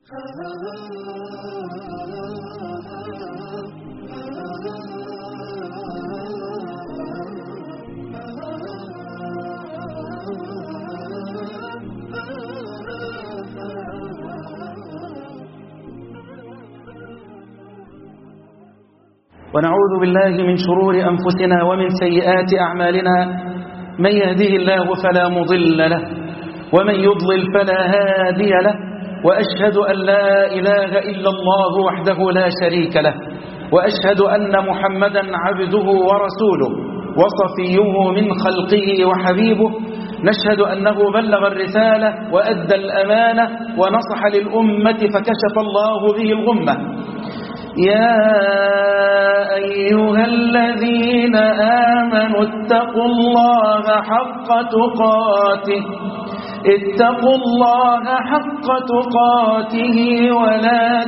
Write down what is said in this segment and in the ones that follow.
ونعوذ بالله من شرور أنفسنا ومن سيئات أعمالنا من يهده الله فلا مضل له ومن يضلل فلا هادي له وأشهد أن لا إله إلا الله وحده لا شريك له وأشهد أن محمدا عبده ورسوله وصفيه من خلقه وحبيبه نشهد أنه بلغ الرسالة وأدى الأمانة ونصح للأمة فكشف الله به الغمة يا أيها الذين آمنوا اتقوا الله حق تقاته اتقوا الله حق تقاته ولا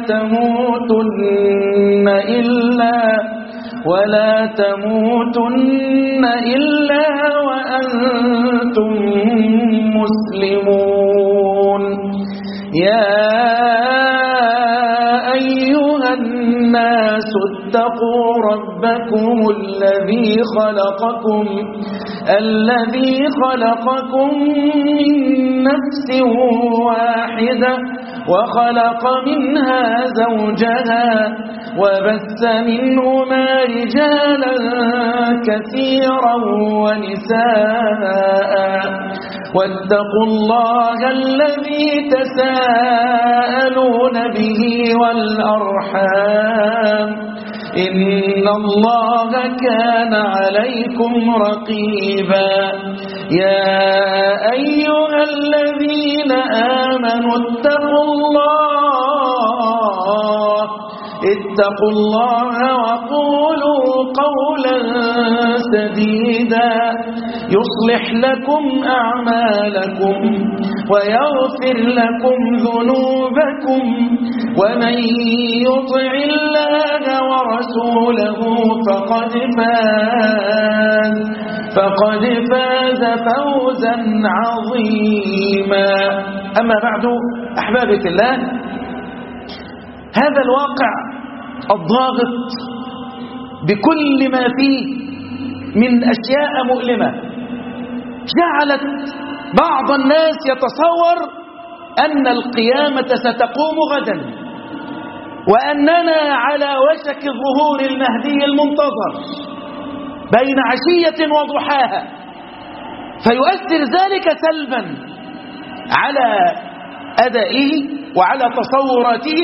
تموتن إلا ولا تموتن إلا وأنتم مسلمون يا أيها الناس اتقوا ربكم الذي خلقكم الذي خلقكم من نفس واحدة وخلق منها زوجها وبث منهما رجالا كثيرا ونساء واتقوا الله الذي تساءلون به والأرحام إن الله كان عليكم رقيبا يا أيها الذين آمنوا اتقوا الله اتقوا الله وقولوا قولا سديدا يصلح لكم أعمالكم ويغفر لكم ذنوبكم ومن يطع الله ورسوله فقد فاز فقد فاز فوزا عظيما أما بعد أحبابي في الله هذا الواقع الضاغط بكل ما فيه من أشياء مؤلمة جعلت بعض الناس يتصور أن القيامة ستقوم غدا وأننا على وشك ظهور المهدي المنتظر بين عشية وضحاها فيؤثر ذلك سلبا على أدائه وعلى تصوراته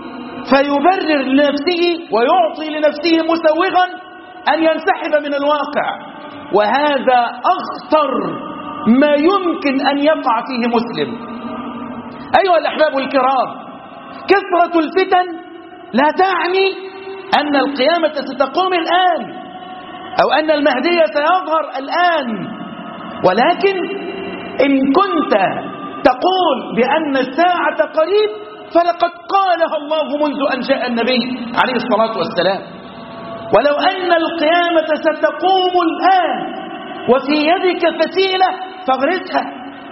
فيبرر لنفسه ويعطي لنفسه مسوغا أن ينسحب من الواقع وهذا أخطر ما يمكن أن يقع فيه مسلم أيها الأحباب الكرام كثرة الفتن لا تعني أن القيامة ستقوم الآن أو أن المهدي سيظهر الآن ولكن إن كنت تقول بأن الساعة قريب فلقد قالها الله منذ أن جاء النبي عليه الصلاة والسلام ولو أن القيامة ستقوم الآن وفي يدك فتيلة فاغرسها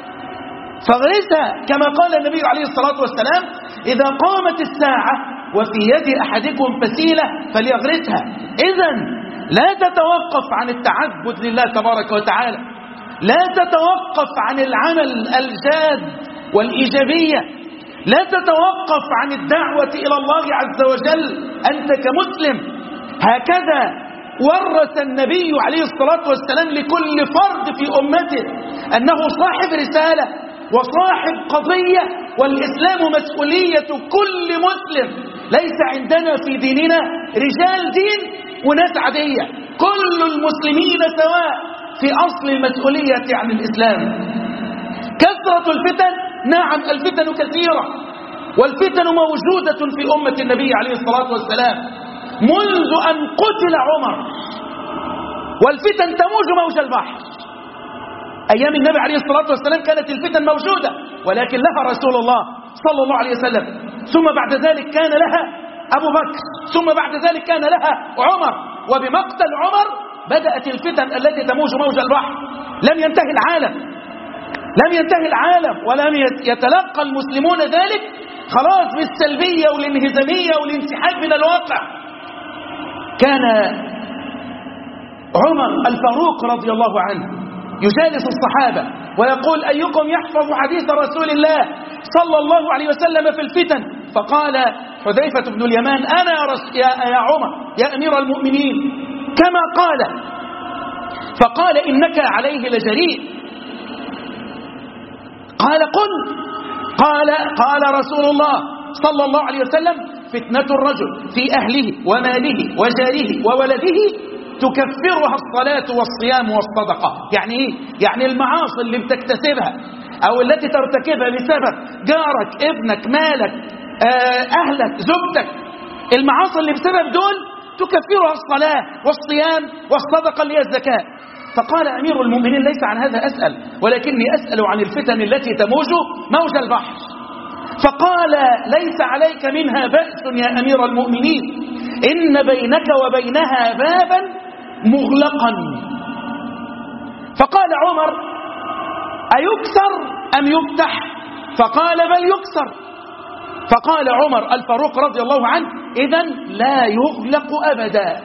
فاغرسها كما قال النبي عليه الصلاة والسلام إذا قامت الساعة وفي يد أحدكم فتيلة فليغرسها إذا لا تتوقف عن التعبد لله تبارك وتعالى لا تتوقف عن العمل الجاد والإيجابية لا تتوقف عن الدعوة إلى الله عز وجل أنت كمسلم هكذا ورث النبي عليه الصلاة والسلام لكل فرد في أمته أنه صاحب رسالة وصاحب قضية والإسلام مسؤولية كل مسلم ليس عندنا في ديننا رجال دين وناس عادية كل المسلمين سواء في أصل المسؤولية عن الإسلام كثرة الفتن نعم الفتن كثيرة والفتن موجودة في أمة النبي عليه الصلاة والسلام منذ أن قتل عمر والفتن تموج موج البحر أيام النبي عليه الصلاة والسلام كانت الفتن موجودة ولكن لها رسول الله صلى الله عليه وسلم ثم بعد ذلك كان لها أبو بكر ثم بعد ذلك كان لها عمر وبمقتل عمر بدأت الفتن التي تموج موج البحر لم ينتهي العالم لم ينتهي العالم ولم يتلقى المسلمون ذلك خلاص بالسلبية والانهزامية والانسحاب من الواقع كان عمر الفاروق رضي الله عنه يجالس الصحابة ويقول أيكم يحفظ حديث رسول الله صلى الله عليه وسلم في الفتن فقال حذيفة بن اليمان أنا يا, رس يا, يا عمر يا أمير المؤمنين كما قال فقال إنك عليه لجريء قال قل قال قال رسول الله صلى الله عليه وسلم فتنة الرجل في أهله وماله وجاره وولده تكفرها الصلاة والصيام والصدقة يعني إيه؟ يعني المعاصي اللي بتكتسبها أو التي ترتكبها بسبب جارك ابنك مالك آه، أهلك زوجتك المعاصي اللي بسبب دول تكفرها الصلاة والصيام والصدقة اللي هي الزكاة فقال أمير المؤمنين ليس عن هذا أسأل ولكني أسأل عن الفتن التي تموج موج البحر فقال ليس عليك منها بأس يا أمير المؤمنين إن بينك وبينها بابا مغلقا فقال عمر أيكسر أم يفتح فقال بل يكسر فقال عمر الفاروق رضي الله عنه إذا لا يغلق أبدا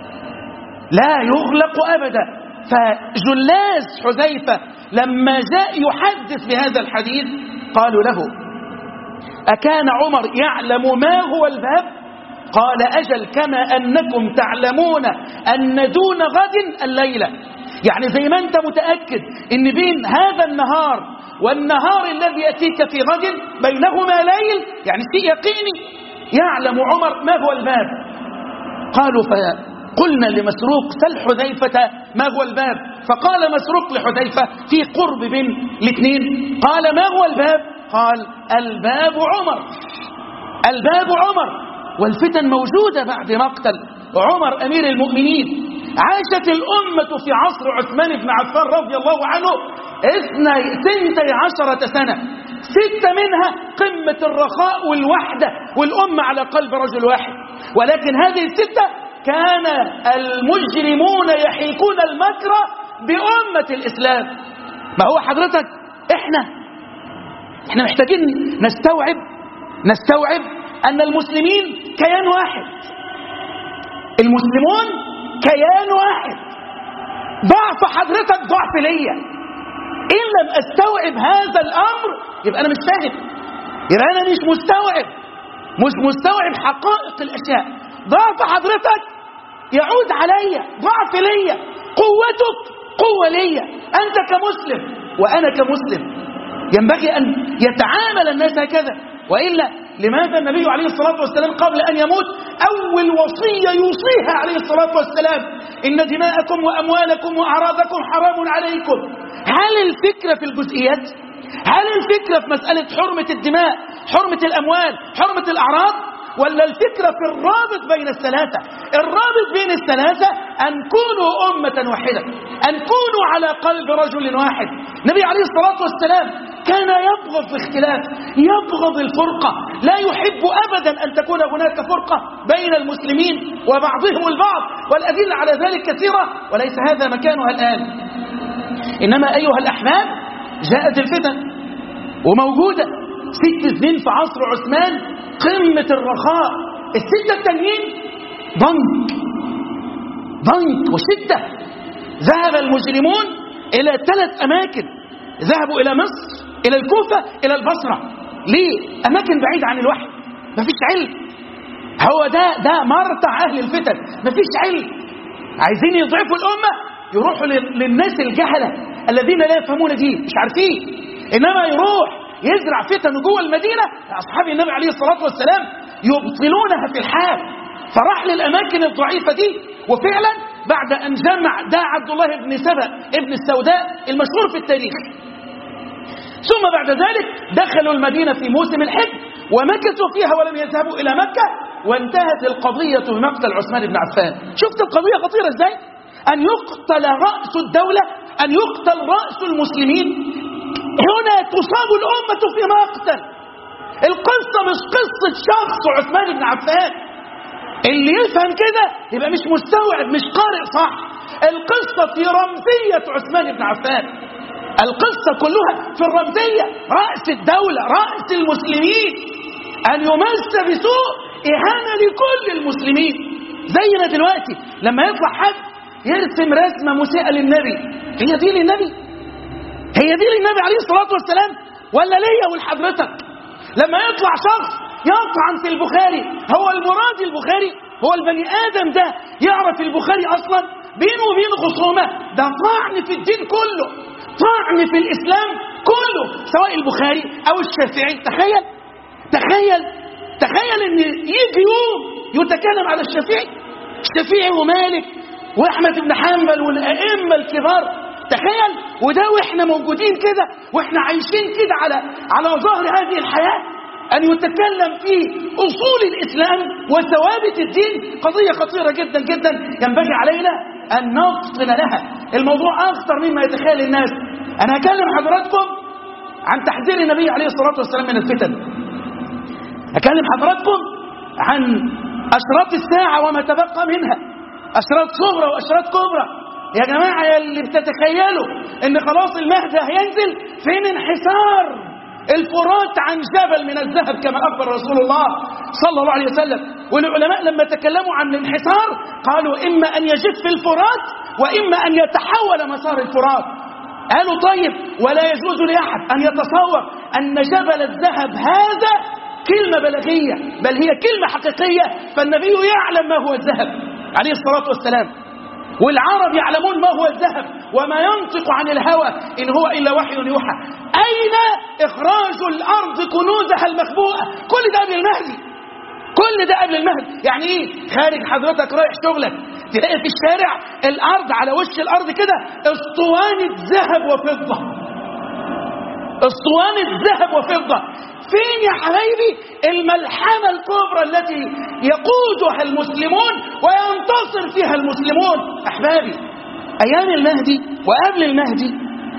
لا يغلق أبدا فجلاس حذيفة لما جاء يحدث بهذا الحديث قالوا له أكان عمر يعلم ما هو الباب قال أجل كما أنكم تعلمون أن دون غد الليلة يعني زي ما أنت متأكد أن بين هذا النهار والنهار الذي يأتيك في غد بينهما ليل يعني شيء يقيني يعلم عمر ما هو الباب قالوا فقلنا لمسروق سل حذيفة ما هو الباب فقال مسروق لحذيفة في قرب بين الاثنين قال ما هو الباب قال الباب عمر الباب عمر والفتن موجودة بعد مقتل عمر أمير المؤمنين عاشت الأمة في عصر عثمان بن عفان رضي الله عنه اثني سنتي عشرة سنة ستة منها قمة الرخاء والوحدة والأمة على قلب رجل واحد ولكن هذه الستة كان المجرمون يحيكون المكر بأمة الإسلام ما هو حضرتك احنا احنا محتاجين نستوعب نستوعب أن المسلمين كيان واحد المسلمون كيان واحد ضعف حضرتك ضعف ليا إن لم أستوعب هذا الأمر يبقى أنا مش فاهم يبقى أنا مش مستوعب مش مستوعب حقائق الأشياء ضعف حضرتك يعود علي ضعف ليا قوتك قوة ليا أنت كمسلم وأنا كمسلم ينبغي أن يتعامل الناس هكذا وإلا لماذا النبي عليه الصلاة والسلام قبل أن يموت أول وصية يوصيها عليه الصلاة والسلام إن دماءكم وأموالكم وأعراضكم حرام عليكم هل الفكرة في الجزئيات؟ هل الفكرة في مسألة حرمة الدماء حرمة الأموال حرمة الأعراض ولا الفكرة في الرابط بين الثلاثة الرابط بين الثلاثة أن كونوا أمة واحدة أن كونوا على قلب رجل واحد النبي عليه الصلاة والسلام كان يبغض الاختلاف يبغض الفرقة لا يحب أبدا أن تكون هناك فرقة بين المسلمين وبعضهم البعض والأدلة على ذلك كثيرة وليس هذا مكانها الآن إنما أيها الأحباب جاءت الفتن وموجودة ست سنين في عصر عثمان قمة الرخاء الستة التانيين ضنك ضنك وشدة ذهب المجرمون إلى ثلاث أماكن ذهبوا إلى مصر إلى الكوفة إلى البصرة ليه؟ أماكن بعيدة عن الوحي مفيش علم هو ده ده مرتع أهل الفتن مفيش علم عايزين يضعفوا الأمة يروحوا للناس الجهلة الذين لا يفهمون دين مش عارفين إنما يروح يزرع فتن جوه المدينة أصحاب النبي عليه الصلاة والسلام يبطلونها في الحال فراح للأماكن الضعيفة دي وفعلا بعد أن جمع ده عبد الله بن سبأ ابن السوداء المشهور في التاريخ ثم بعد ذلك دخلوا المدينة في موسم الحج ومكثوا فيها ولم يذهبوا إلى مكة وانتهت القضية بمقتل عثمان بن عفان شفت القضية خطيرة ازاي أن يقتل رأس الدولة أن يقتل رأس المسلمين هنا تصاب الأمة في مقتل القصة مش قصة شخص عثمان بن عفان اللي يفهم كده يبقى مش مستوعب مش قارئ صح القصة في رمزية عثمان بن عفان القصة كلها في الرمزية رأس الدولة رأس المسلمين أن يمس بسوء إهانة لكل المسلمين زينا دلوقتي لما يطلع حد يرسم رسمة مسيئة للنبي هي دي للنبي هي دي للنبي عليه الصلاة والسلام ولا ليا ولحضرتك لما يطلع شخص يطعن في البخاري هو المراد البخاري هو البني آدم ده يعرف البخاري أصلا بينه وبين خصومة ده طعن في الدين كله طعن في الإسلام كله سواء البخاري أو الشافعي تخيل تخيل تخيل ان يجي يوم يتكلم على الشافعي الشافعي ومالك واحمد بن حنبل والائمه الكبار تخيل وده واحنا موجودين كده واحنا عايشين كده على على ظهر هذه الحياه ان يتكلم في اصول الاسلام وثوابت الدين قضيه خطيره جدا جدا ينبغي علينا ان نفطن لها الموضوع اخطر مما يتخيل الناس انا هكلم حضراتكم عن تحذير النبي عليه الصلاه والسلام من الفتن أكلم حضراتكم عن أشراط الساعة وما تبقى منها أشراط صغرى وأشراط كبرى يا جماعة يا اللي بتتخيلوا إن خلاص المهدي هينزل فين انحسار الفرات عن جبل من الذهب كما أخبر رسول الله صلى الله عليه وسلم والعلماء لما تكلموا عن الانحسار قالوا إما أن يجف الفرات وإما أن يتحول مسار الفرات قالوا طيب ولا يجوز لأحد أن يتصور أن جبل الذهب هذا كلمة بلاغية بل هي كلمة حقيقية فالنبي يعلم ما هو الذهب عليه الصلاة والسلام والعرب يعلمون ما هو الذهب وما ينطق عن الهوى إن هو إلا وحي يوحى أين إخراج الأرض كنوزها المخبوءة كل ده قبل المهدي كل ده قبل المهدي يعني إيه خارج حضرتك رايح شغلك تلاقي في الشارع الأرض على وش الأرض كده اسطوانة ذهب وفضة اسطوانة ذهب وفضة فين يا حبايبي الملحمة الكبرى التي يقودها المسلمون وينتصر فيها المسلمون أحبابي أيام المهدي وقبل المهدي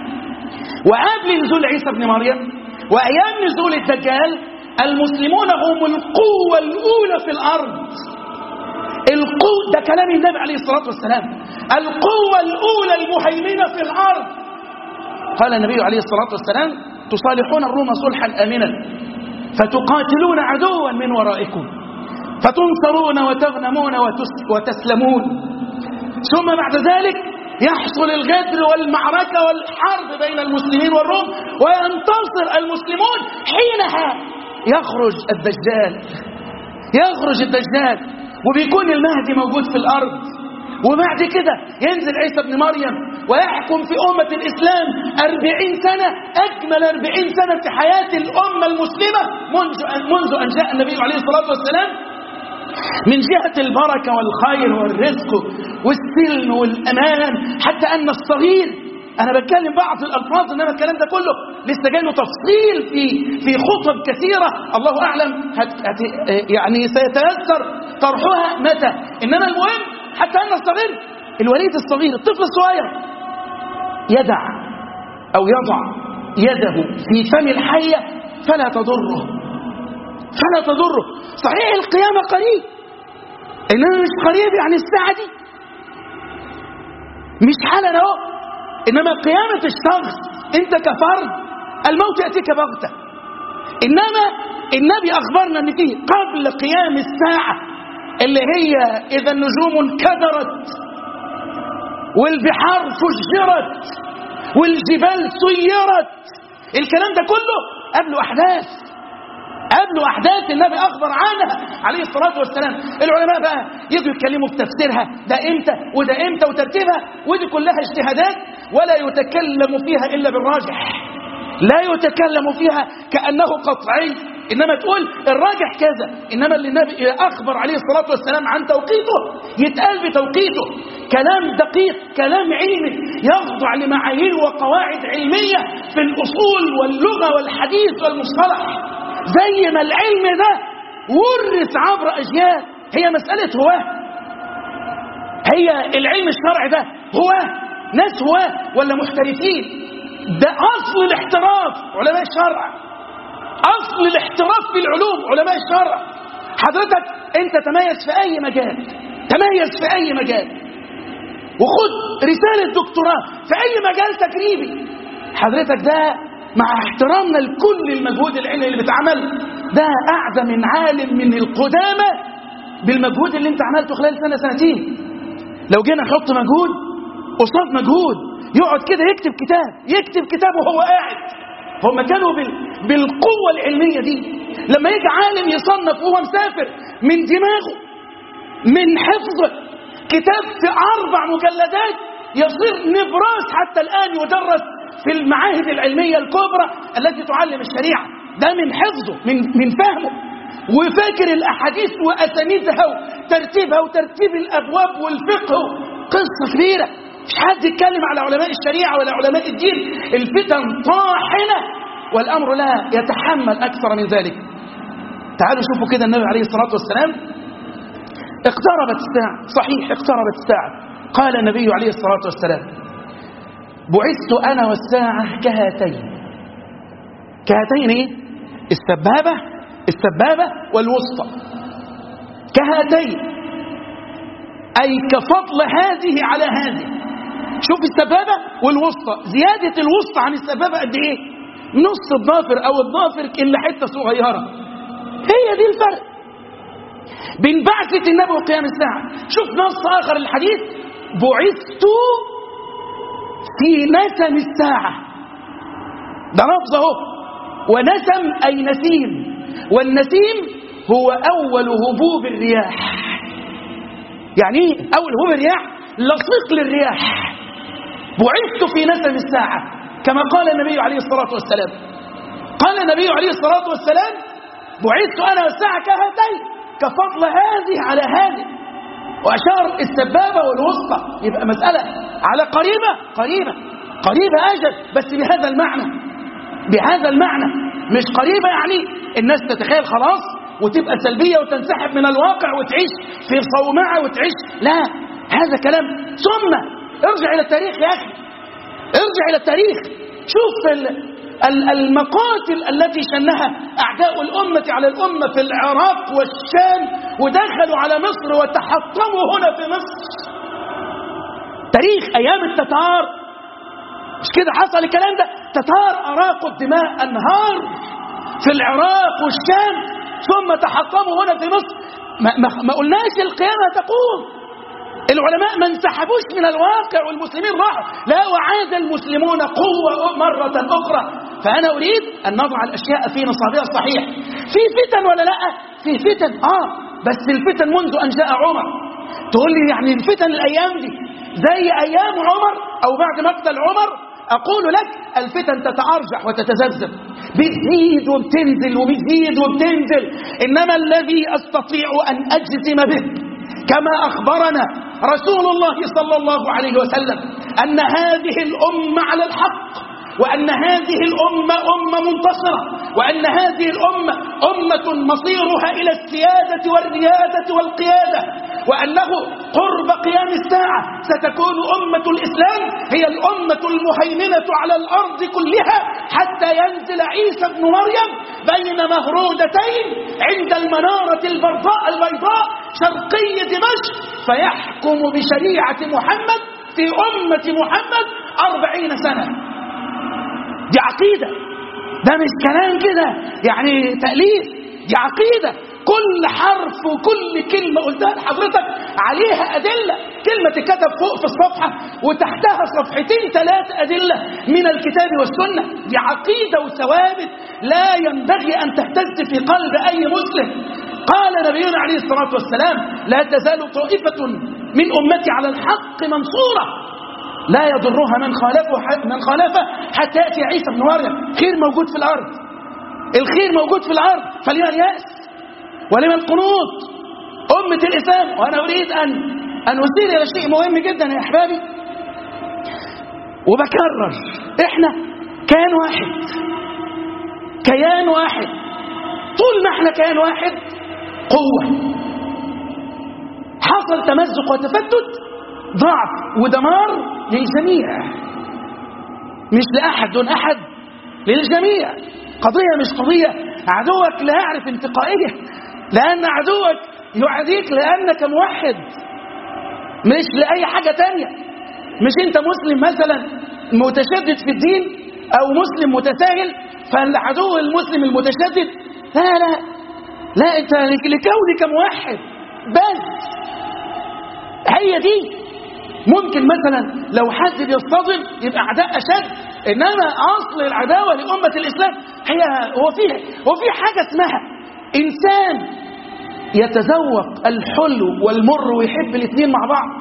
وقبل نزول عيسى بن مريم وأيام نزول الدجال المسلمون هم القوة الأولى في الأرض القوة ده كلام النبي عليه الصلاة والسلام القوة الأولى المهيمنة في الأرض قال النبي عليه الصلاة والسلام تصالحون الروم صلحا آمنا فتقاتلون عدوا من ورائكم فتنصرون وتغنمون وتسلمون ثم بعد ذلك يحصل الغدر والمعركة والحرب بين المسلمين والروم وينتصر المسلمون حينها يخرج الدجال يخرج الدجال وبيكون المهدي موجود في الأرض وبعد كده ينزل عيسى بن مريم ويحكم في أمة الإسلام أربعين سنة أجمل أربعين سنة في حياة الأمة المسلمة منذ أن, منذ أن جاء النبي عليه الصلاة والسلام من جهة البركة والخير والرزق والسلم والأمان حتى أن الصغير أنا بتكلم بعض الألفاظ إنما الكلام ده كله لسه جاي له تفصيل في في خطب كثيرة الله أعلم هت هت يعني سيتيسر طرحها متى إنما المهم حتى أن الصغير الوليد الصغير الطفل الصغير يدع أو يضع يده في فم الحية فلا تضره فلا تضره صحيح القيامة قريب إنما مش قريب يعني الساعة دي مش حالا اهو إنما قيامة الشخص أنت كفرد الموت يأتيك بغتة إنما النبي أخبرنا أن فيه قبل قيام الساعة اللي هي إذا النجوم انكدرت والبحار فجرت والجبال سيرت الكلام ده كله قبله أحداث قبله أحداث النبي أخبر عنها عليه الصلاة والسلام العلماء بقى يجوا يتكلموا في تفسيرها ده إمتى وده إمتى وترتيبها ودي كلها اجتهادات ولا يتكلم فيها إلا بالراجح لا يتكلم فيها كأنه قطعي إنما تقول الراجح كذا إنما اللي النبي أخبر عليه الصلاة والسلام عن توقيته يتقال بتوقيته كلام دقيق كلام علمي يخضع لمعايير وقواعد علمية في الأصول واللغة والحديث والمصطلح زي ما العلم ده ورث عبر أجيال هي مسألة هواه هي العلم الشرعي ده هواه ناس هواه ولا محترفين ده أصل الاحتراف علماء الشرع أصل الاحتراف في العلوم علماء الشرع حضرتك أنت تميز في أي مجال تميز في أي مجال وخد رسالة دكتوراه في أي مجال تجريبي حضرتك ده مع احترامنا لكل المجهود العلمي اللي بيتعمل ده أعدى من عالم من القدامى بالمجهود اللي انت عملته خلال سنة سنتين لو جينا نحط مجهود قصاد مجهود يقعد كده يكتب كتاب يكتب كتاب وهو قاعد هم كانوا بال... بالقوة العلمية دي لما يجي عالم يصنف وهو مسافر من دماغه من حفظه كتاب في أربع مجلدات يصير نبراس حتى الآن يدرس في المعاهد العلمية الكبرى التي تعلم الشريعة ده من حفظه من, من فهمه وفاكر الأحاديث وأسانيدها وترتيبها وترتيب الأبواب والفقه قصة كبيرة مش حد يتكلم على علماء الشريعة ولا علماء الدين الفتن طاحنة والأمر لا يتحمل أكثر من ذلك تعالوا شوفوا كده النبي عليه الصلاة والسلام اقتربت الساعة صحيح اقتربت الساعة قال النبي عليه الصلاة والسلام بعثت أنا والساعة كهاتين كهاتين ايه السبابة السبابة والوسطى كهاتين أي كفضل هذه على هذه شوف السبابة والوسطى زيادة الوسطى عن السبابة قد ايه نص الضافر او الضافر الا حتة صغيرة هي دي الفرق بين بعثة النبي وقيام الساعة شوف نص آخر الحديث بعثت في نسم الساعة ده لفظ اهو ونسم أي نسيم والنسيم هو أول هبوب الرياح يعني ايه أول هبوب الرياح لصيق للرياح بعثت في نسم الساعة كما قال النبي عليه الصلاة والسلام قال النبي عليه الصلاة والسلام بعثت أنا والساعة كهاتين كفضل هذه على هذه وأشار السبابة والوسطى يبقى مسألة على قريبة قريبة قريبة أجل بس بهذا المعنى بهذا المعنى مش قريبة يعني الناس تتخيل خلاص وتبقى سلبية وتنسحب من الواقع وتعيش في صومعة وتعيش لا هذا كلام ثم ارجع إلى التاريخ يا أخي ارجع إلى التاريخ شوف المقاتل التي شنها أعداء الأمة على الأمة في العراق والشام ودخلوا على مصر وتحطموا هنا في مصر تاريخ أيام التتار مش كده حصل الكلام ده تتار أراقوا الدماء أنهار في العراق والشام ثم تحطموا هنا في مصر ما, ما, ما قلناش القيامة تقوم العلماء ما انسحبوش من الواقع والمسلمين راحوا لا وعاد المسلمون قوة مرة أخرى فأنا أريد أن نضع الأشياء في نصابها الصحيح في فتن ولا لا في فتن آه بس الفتن منذ أن جاء عمر تقول لي يعني الفتن الأيام دي زي أيام عمر أو بعد مقتل عمر أقول لك الفتن تتأرجح وتتذبذب بتزيد وبتنزل وبتزيد وبتنزل إنما الذي أستطيع أن أجزم به كما أخبرنا رسول الله صلى الله عليه وسلم أن هذه الأمة على الحق وأن هذه الأمة أمة منتصرة وأن هذه الأمة أمة مصيرها إلى السيادة والريادة والقيادة وأنه قرب قيام الساعة ستكون أمة الإسلام هي الأمة المهيمنة على الأرض كلها حتى ينزل عيسى ابن مريم بين مهرودتين عند المنارة البرضاء البيضاء شرقي دمشق فيحكم بشريعة محمد في أمة محمد أربعين سنة دي عقيدة ده مش كلام كده يعني تأليف دي عقيدة كل حرف وكل كلمة قلتها لحضرتك عليها أدلة كلمة تتكتب فوق في الصفحة وتحتها صفحتين ثلاث أدلة من الكتاب والسنة دي عقيدة وثوابت لا ينبغي أن تهتز في قلب أي مسلم قال نبينا عليه الصلاة والسلام لا تزال طائفة من أمتي على الحق منصورة لا يضرها من خالفه من خالفه حتى يأتي عيسى بن مريم خير موجود في الأرض الخير موجود في الأرض فلما اليأس ولما القنوط أمة الإسلام وأنا أريد أن أن أسير إلى شيء مهم جدا يا أحبابي وبكرر إحنا كيان واحد كيان واحد طول ما إحنا كيان واحد قوة حصل تمزق وتفتت ضعف ودمار للجميع مش لأحد دون أحد للجميع قضية مش قضية عدوك لا يعرف انتقائية لأن عدوك يعاديك لأنك موحد مش لأي حاجة تانية مش أنت مسلم مثلا متشدد في الدين أو مسلم متساهل فالعدو المسلم المتشدد لا لا لا انت لكونك موحد بس هي دي ممكن مثلا لو حد بيصطدم يبقى اعداء اشد انما اصل العداوه لامه الاسلام هي هو في هو في حاجه اسمها انسان يتذوق الحلو والمر ويحب الاثنين مع بعض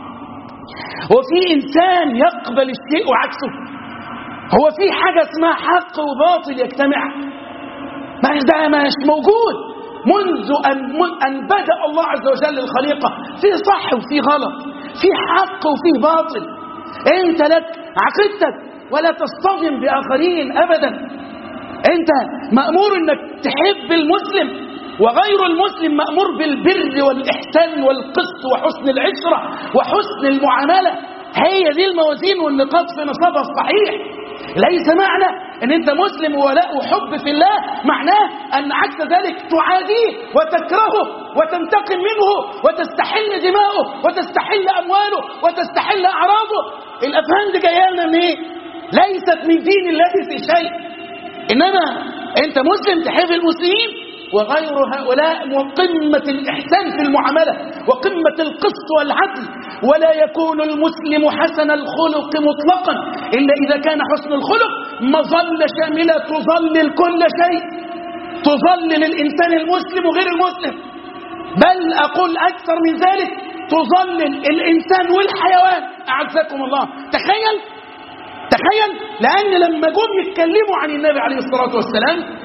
وفي انسان يقبل الشيء وعكسه هو في حاجه اسمها حق وباطل يجتمع ما ده مش موجود منذ أن, أن بدأ الله عز وجل الخليقة في صح وفي غلط في حق وفي باطل انت لك عقيدتك ولا تصطدم بآخرين أبدا انت مأمور انك تحب المسلم وغير المسلم مأمور بالبر والإحسان والقسط وحسن العشرة وحسن المعاملة هي دي الموازين والنقاط في نصابها الصحيح ليس معنى ان انت مسلم وولاء وحب في الله معناه ان عكس ذلك تعاديه وتكرهه وتنتقم منه وتستحل دماؤه وتستحل امواله وتستحل اعراضه الافهام دي جايه لنا من ايه ليست من دين الله في شيء انما انت مسلم تحب المسلمين وغير هؤلاء وقمة الإحسان في المعاملة وقمة القسط والعدل ولا يكون المسلم حسن الخلق مطلقا إلا إذا كان حسن الخلق مظلة شاملة تظلل كل شيء تظلل الإنسان المسلم وغير المسلم بل أقول أكثر من ذلك تظلل الإنسان والحيوان أعزكم الله تخيل تخيل لأن لما جم يتكلموا عن النبي عليه الصلاة والسلام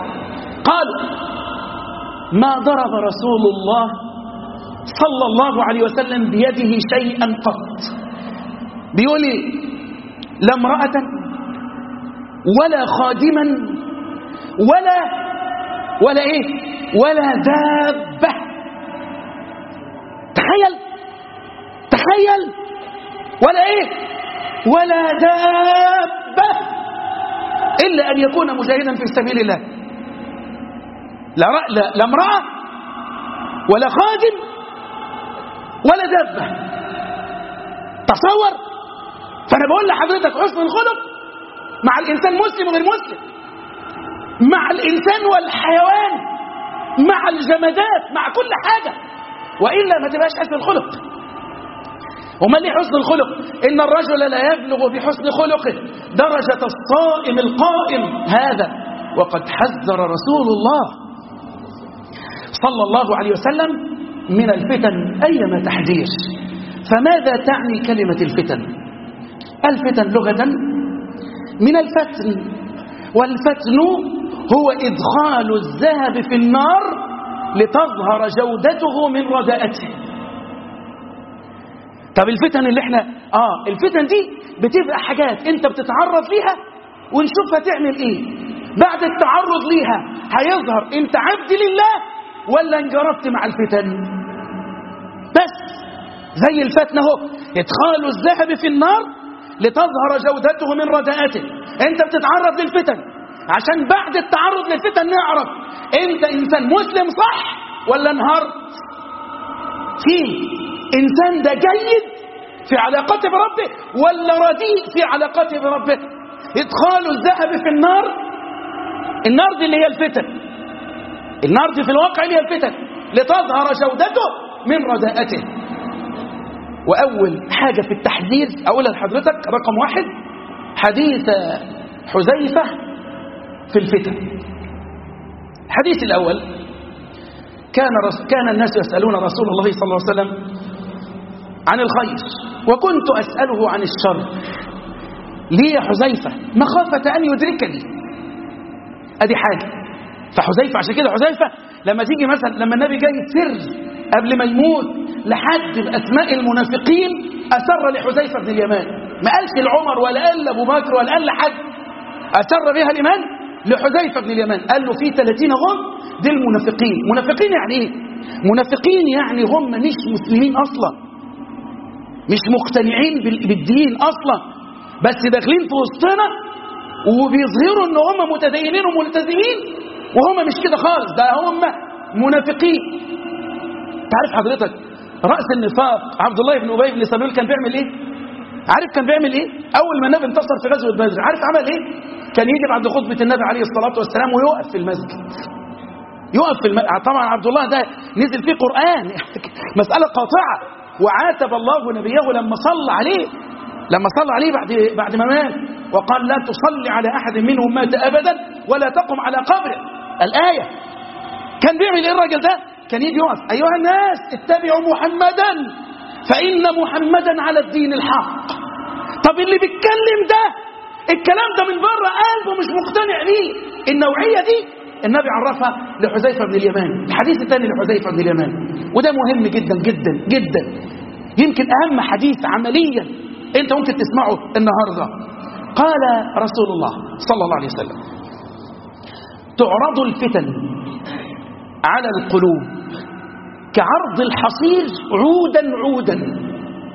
قالوا ما ضرب رسول الله صلى الله عليه وسلم بيده شيئا قط بيقول لا امرأة ولا خادما ولا ولا ايه ولا دابة تخيل تخيل ولا ايه ولا دابة إلا أن يكون مجاهدا في سبيل الله لا, لا, لا امرأة ولا خادم ولا دابة تصور فأنا بقول لحضرتك حسن الخلق مع الإنسان مسلم وغير مسلم مع الإنسان والحيوان مع الجمادات مع كل حاجة وإلا ما تبقاش حسن الخلق وما ليه حسن الخلق إن الرجل لا يبلغ بحسن خلقه درجة الصائم القائم هذا وقد حذر رسول الله صلى الله عليه وسلم من الفتن أيما تحذير فماذا تعني كلمة الفتن الفتن لغة من الفتن والفتن هو إدخال الذهب في النار لتظهر جودته من رداءته طب الفتن اللي احنا اه الفتن دي بتبقى حاجات انت بتتعرض ليها ونشوفها تعمل ايه بعد التعرض ليها هيظهر انت عبد لله ولا انجرفت مع الفتن بس زي الفتن اهو ادخال الذهب في النار لتظهر جودته من رداءته انت بتتعرض للفتن عشان بعد التعرض للفتن نعرف انت انسان مسلم صح ولا انهارت في انسان ده جيد في علاقته بربه ولا رديء في علاقته بربه ادخال الذهب في النار النار دي اللي هي الفتن النار دي في الواقع اللي هي الفتن لتظهر جودته من رداءته وأول حاجة في التحذير أقولها لحضرتك رقم واحد حديث حذيفة في الفتن الحديث الأول كان رس كان الناس يسألون رسول الله صلى الله عليه وسلم عن الخير وكنت أسأله عن الشر ليه يا حذيفة مخافة أن يدركني أدي حاجة فحذيفة عشان كده حذيفة لما تيجي مثلا لما النبي جاي سر قبل ما يموت لحد بأسماء المنافقين أسر لحذيفة بن اليمان ما قالش لعمر ولا قال لأبو بكر ولا قال لحد أسر بها الإيمان لحذيفة بن اليمان قال له في 30 هم دي المنافقين منافقين يعني ايه منافقين يعني هم مش مسلمين أصلا مش مقتنعين بالدين أصلا بس داخلين في وسطنا وبيظهروا ان هم متدينين وملتزمين وهم مش كده خالص ده هم منافقين تعرف حضرتك رأس النفاق عبد الله بن أبي بن سلول كان بيعمل ايه عارف كان بيعمل ايه اول ما النبي انتصر في غزوه بدر عارف عمل ايه كان يجي بعد خطبه النبي عليه الصلاه والسلام ويقف في المسجد يقف في الم... طبعا عبد الله ده نزل فيه قرآن مسألة قاطعة وعاتب الله نبيه لما صلى عليه لما صلى عليه بعد بعد ما مات وقال لا تصلي على أحد منهم مات أبدا ولا تقم على قبره الآية كان بيعمل ايه الراجل ده كان يجي يقف أيها الناس اتبعوا محمدا فإن محمدا على الدين الحق طب اللي بيتكلم ده الكلام ده من بره قلبه مش مقتنع بيه النوعية دي النبي عرفها لحذيفة بن اليمان الحديث الثاني لحذيفة بن اليمان وده مهم جدا جدا جدا يمكن أهم حديث عمليا أنت ممكن تسمعه النهاردة قال رسول الله صلى الله عليه وسلم تعرض الفتن على القلوب كعرض الحصير عودا عودا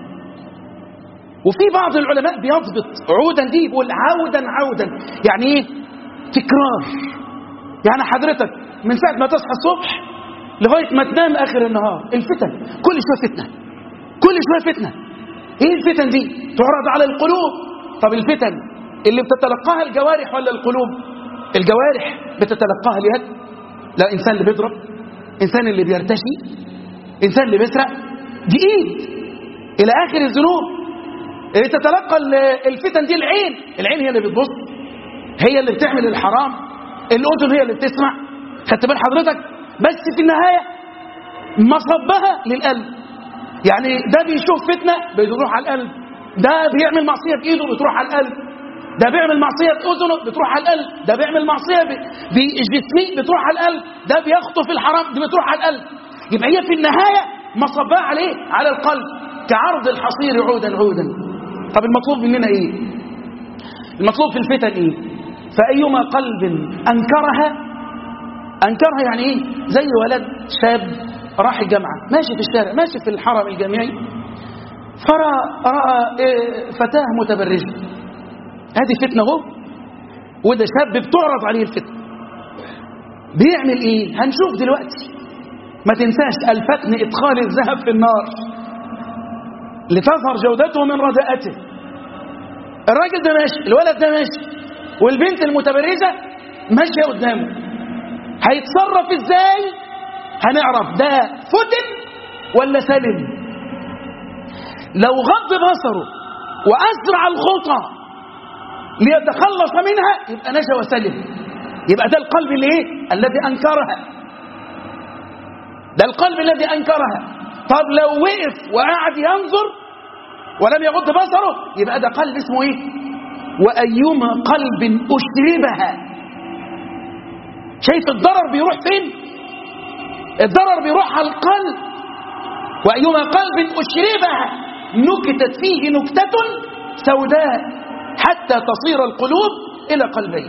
وفي بعض العلماء بيضبط عودا دي يقول عودا عودا يعني ايه تكرار يعني حضرتك من ساعة ما تصحى الصبح لغاية ما تنام آخر النهار الفتن كل شوية فتنة كل شوية فتنة ايه الفتن دي تعرض على القلوب طب الفتن اللي بتتلقاها الجوارح ولا القلوب الجوارح بتتلقاها اليد لا انسان اللي بيضرب انسان اللي بيرتشي انسان اللي بيسرق دي ايد الى اخر الذنوب اللي تتلقى الفتن دي العين العين هي اللي بتبص هي اللي بتعمل الحرام الاذن هي اللي بتسمع خدت بال حضرتك بس في النهايه مصبها للقلب يعني ده بيشوف فتنه بتروح على القلب ده بيعمل معصيه بايده بتروح على القلب ده بيعمل معصيه باذنه بتروح على القلب ده بيعمل معصيه بجسمه بتروح على القلب ده بيخطف الحرام دي بتروح على القلب يبقى هي في النهايه مصبها عليه على القلب كعرض الحصير عودا عودا طب المطلوب مننا ايه المطلوب في الفتن ايه فايما قلب انكرها انكرها يعني ايه زي ولد شاب راح الجامعه ماشي في الشارع ماشي في الحرم الجامعي فرأى رأى إيه فتاة متبرجة هذه فتنة اهو وده شاب بتعرض عليه الفتنة بيعمل ايه هنشوف دلوقتي ما تنساش الفتن ادخال الذهب في النار لتظهر جودته من رداءته الراجل ده ماشي الولد ده ماشي والبنت المتبرجة ماشية قدامه هيتصرف ازاي هنعرف ده فتن ولا سلم لو غض بصره وأسرع الخطى ليتخلص منها يبقى نجا وسلم يبقى ده القلب اللي ايه الذي أنكرها ده القلب الذي أنكرها طب لو وقف وقعد ينظر ولم يغض بصره يبقى ده قلب اسمه ايه وأيما قلب أشربها شايف الضرر بيروح فين الضرر بيروح على القلب وأيما قلب أشربها نكتت فيه نكتة سوداء حتى تصير القلوب إلى قلبين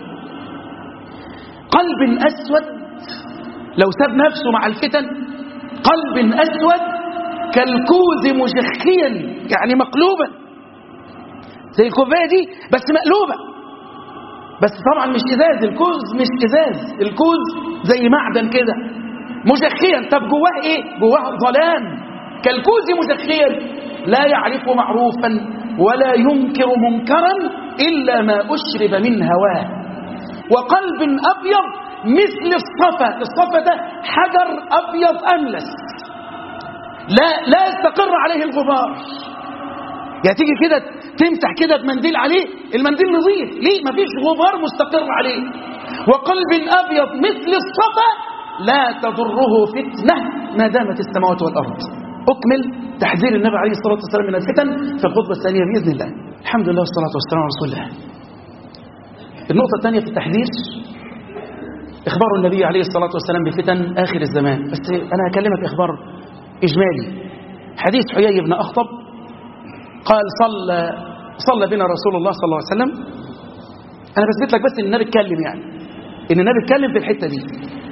قلب أسود لو ساب نفسه مع الفتن قلب أسود كالكوز مجخيا يعني مقلوبا زي الكوباية دي بس مقلوبة بس طبعا مش إزاز الكوز مش إزاز الكوز زي معدن كده مجخيا طب جواه إيه جواه ظلام كالكوز مجخيا لا يعرف معروفا ولا ينكر منكرا إلا ما أشرب من هواه وقلب أبيض مثل الصفا الصفا ده حجر أبيض أملس لا لا يستقر عليه الغبار يعني تيجي كده تمسح كده بمنديل عليه المنديل نظيف ليه مفيش غبار مستقر عليه وقلب أبيض مثل الصفا لا تضره فتنة ما دامت السماوات والأرض أكمل تحذير النبي عليه الصلاة والسلام من الفتن في الخطبة الثانية بإذن الله الحمد لله والصلاة والسلام على رسول الله النقطة الثانية في التحذير إخبار النبي عليه الصلاة والسلام بفتن آخر الزمان بس أنا هكلمك إخبار إجمالي حديث حيي بن أخطب قال صلى صلى بنا رسول الله صلى الله عليه وسلم أنا بثبت لك بس إن النبي اتكلم يعني إن النبي اتكلم في الحتة دي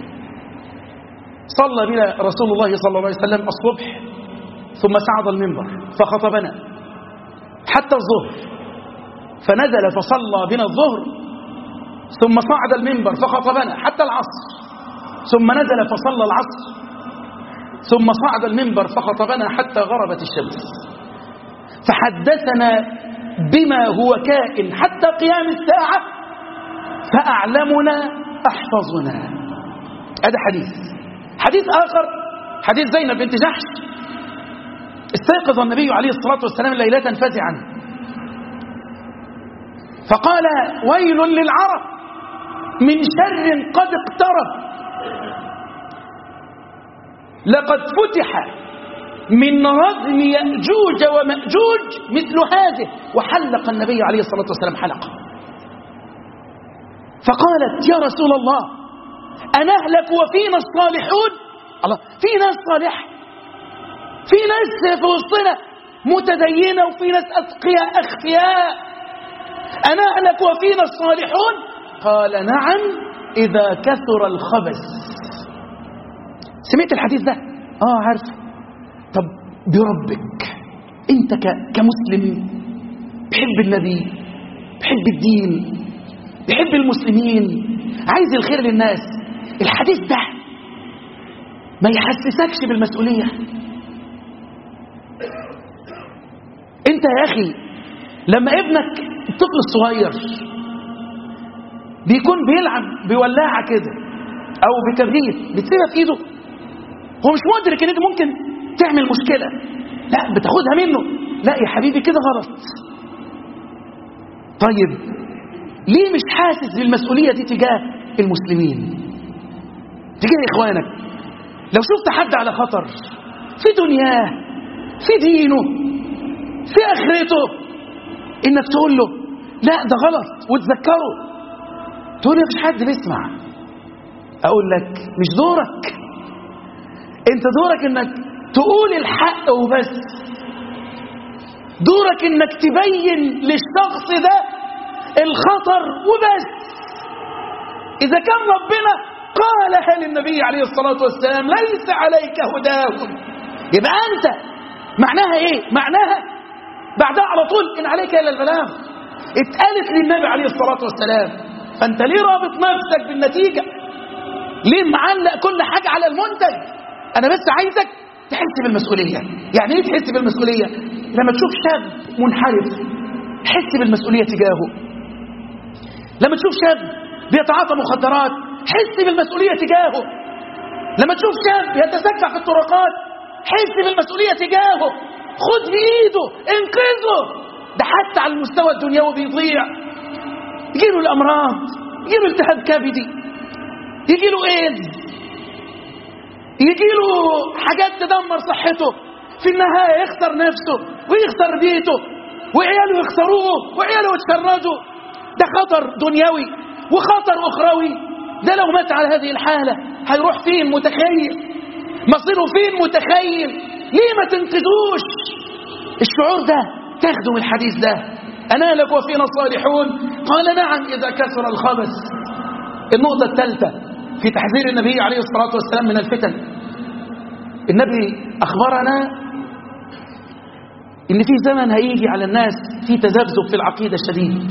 صلى بنا رسول الله صلى الله عليه وسلم الصبح ثم صعد المنبر فخطبنا حتى الظهر فنزل فصلى بنا الظهر ثم صعد المنبر فخطبنا حتى العصر ثم نزل فصلى العصر ثم صعد المنبر فخطبنا حتى غربت الشمس فحدثنا بما هو كائن حتى قيام الساعة فأعلمنا أحفظنا هذا حديث حديث آخر حديث زينب بنت جحش استيقظ النبي عليه الصلاة والسلام ليلة فزعا فقال ويل للعرب من شر قد اقترب لقد فتح من ردم يأجوج ومأجوج مثل هذه وحلق النبي عليه الصلاة والسلام حلقة فقالت يا رسول الله أنهلك وفينا الصالحون الله في ناس صالحة في ناس في وسطنا متدينة وفي ناس أتقياء أخفياء أنهلك وفينا الصالحون قال نعم إذا كثر الخبث سمعت الحديث ده آه عارف طب بربك أنت كمسلم بحب النبي بحب الدين بحب المسلمين عايز الخير للناس الحديث ده ما يحسسكش بالمسؤولية انت يا اخي لما ابنك الطفل الصغير بيكون بيلعب بولاعة كده او بكبريت بتسيبها في ايده هو مش مدرك ان انت ممكن تعمل مشكلة لا بتاخدها منه لا يا حبيبي كده غلط طيب ليه مش حاسس بالمسؤولية دي تجاه المسلمين تجاه إخوانك لو شفت حد على خطر في دنياه في دينه في آخرته إنك تقول له لا ده غلط وتذكره تقول لي مفيش حد بيسمع أقول لك مش دورك أنت دورك إنك تقول الحق وبس دورك إنك تبين للشخص ده الخطر وبس إذا كان ربنا قالها للنبي عليه الصلاة والسلام ليس عليك هداهم يبقى أنت معناها إيه؟ معناها بعدها على طول إن عليك إلا البلاغ اتقالت للنبي عليه الصلاة والسلام فأنت ليه رابط نفسك بالنتيجة؟ ليه معلق كل حاجة على المنتج؟ أنا بس عايزك تحس بالمسؤولية يعني إيه تحس بالمسؤولية؟ لما تشوف شاب منحرف حس بالمسؤولية تجاهه لما تشوف شاب بيتعاطى مخدرات حس بالمسؤولية تجاهه لما تشوف شاب يتسكع في الطرقات حس بالمسؤولية تجاهه خد بإيده انقذه ده حتى على المستوى الدنيوي بيضيع يجيله الأمراض يجيله التهاب كبدي يجيله ايدز يجيله حاجات تدمر صحته في النهاية يخسر نفسه ويخسر بيته وعياله يخسروه وعياله يتشردوا ده خطر دنيوي وخطر أخروي ده لو مات على هذه الحالة هيروح فين متخيل مصيره فين متخيل ليه ما تنقذوش الشعور ده تاخده من الحديث ده أنا لك وفينا الصالحون قال نعم إذا كثر الخبث النقطة الثالثة في تحذير النبي عليه الصلاة والسلام من الفتن النبي أخبرنا إن في زمن هيجي على الناس في تذبذب في العقيدة الشديد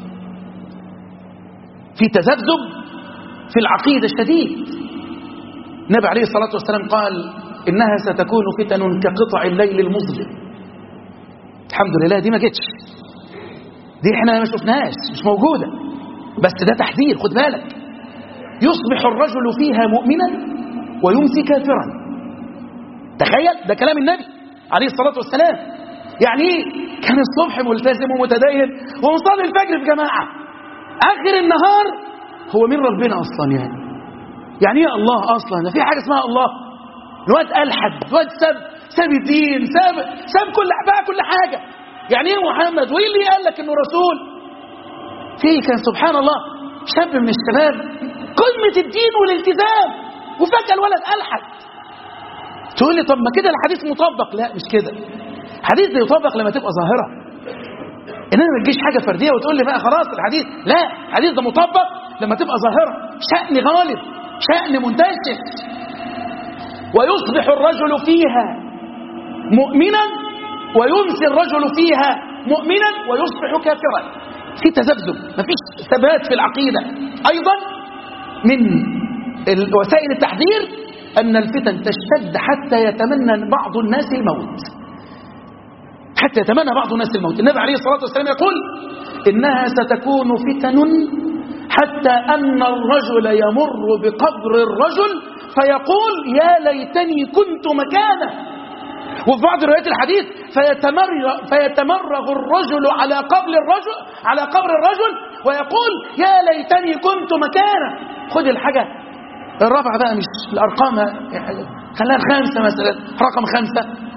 في تذبذب في العقيدة الشديد النبي عليه الصلاة والسلام قال إنها ستكون فتن كقطع الليل المظلم الحمد لله دي ما جتش دي احنا ما شفناهاش مش موجودة بس ده تحذير خد بالك يصبح الرجل فيها مؤمنا ويمسي كافرا تخيل ده كلام النبي عليه الصلاة والسلام يعني ايه كان الصبح ملتزم ومتدين ومصلي الفجر في جماعة آخر النهار هو مين ربنا أصلا يعني يعني ايه الله أصلا ده في حاجة اسمها الله الواد ألحد الواد ساب ساب الدين ساب ساب كل بقى كل حاجة يعني ايه محمد وايه اللي قال لك انه رسول في كان سبحان الله شاب من الشباب قمة الدين والالتزام وفجأة الولد ألحد تقول لي طب ما كده الحديث مطبق لا مش كده الحديث ده يطبق لما تبقى ظاهرة انما ما تجيش حاجة فردية وتقول لي بقى خلاص الحديث لا الحديث ده مطبق لما تبقى ظاهرة شأن غالب شأن منتشر ويصبح الرجل فيها مؤمنا ويمسي الرجل فيها مؤمنا ويصبح كافرا في تذبذب مفيش ثبات في العقيدة أيضا من وسائل التحذير أن الفتن تشتد حتى يتمنى بعض الناس الموت حتى يتمنى بعض الناس الموت النبي عليه الصلاة والسلام يقول إنها ستكون فتن حتى أن الرجل يمر بقبر الرجل فيقول يا ليتني كنت مكانه وفي بعض روايات الحديث فيتمرغ, فيتمرغ الرجل على قبر الرجل على قبر الرجل ويقول يا ليتني كنت مكانه خد الحاجة الرابعة بقى مش الأرقام خليها الخامسة مثلا رقم خمسة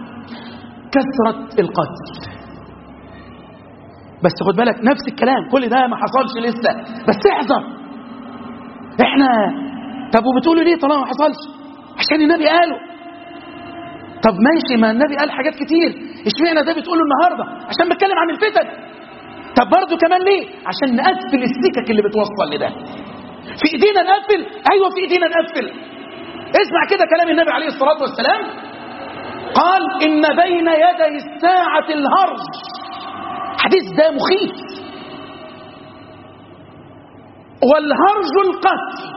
كثرة القتل بس خد بالك نفس الكلام كل ده ما حصلش لسه بس احذر احنا طب وبتقولوا ليه طالما ما حصلش عشان النبي قاله طب ماشي ما النبي قال حاجات كتير اشمعنى ده بتقوله النهارده عشان بتكلم عن الفتن طب برضه كمان ليه عشان نقفل السكك اللي بتوصل لده في ايدينا نقفل ايوه في ايدينا نقفل اسمع كده كلام النبي عليه الصلاه والسلام قال ان بين يدي الساعه الهرج حديث ده مخيف والهرج القتل